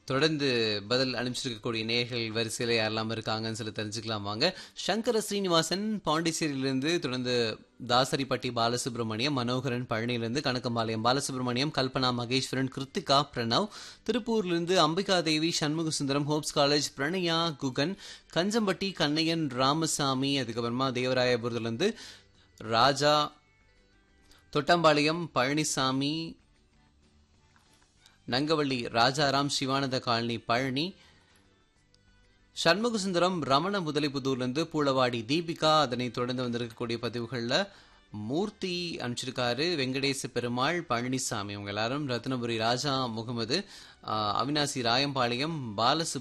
தொடர்ந்து பதில் அனுப்பிச்சிருக்கக்கூடிய நேயர்கள் வரிசையில் யாரெல்லாம் இருக்காங்கன்னு சொல்லி தெரிஞ்சுக்கலாம் வாங்க சங்கர ஸ்ரீனிவாசன் பாண்டிச்சேரியிலிருந்து தொடர்ந்து தாசரிப்பட்டி பாலசுப்ரமணியம் மனோகரன் பழனியிலிருந்து கணக்கம்பாளையம் பாலசுப்ரமணியம் கல்பனா மகேஸ்வரன் கிருத்திகா பிரணவ் திருப்பூர்லேருந்து அம்பிகா தேவி சண்முக சுந்தரம் ஹோப்ஸ் காலேஜ் பிரணயா குகன் கஞ்சம்பட்டி கண்ணையன் ராமசாமி அதுக்கப்புறமா தேவராயபுரத்துலேருந்து ராஜா தொட்டம்பாளையம் பழனிசாமி நங்கவள்ளி ராஜாராம் சிவானந்த காலனி பழனி சண்முகசுந்தரம் ரமண முதலிப்புதூர்லேருந்து பூளவாடி தீபிகா அதனை தொடர்ந்து வந்திருக்கக்கூடிய பதிவுகளில் மூர்த்தி அனுப்பிச்சிருக்காரு வெங்கடேச பெருமாள் பழனிசாமி இவங்க எல்லாரும் ரத்னபுரி ராஜா முகமது ஆஹ், அவினாசி ராயம்பாளையம் பாலசு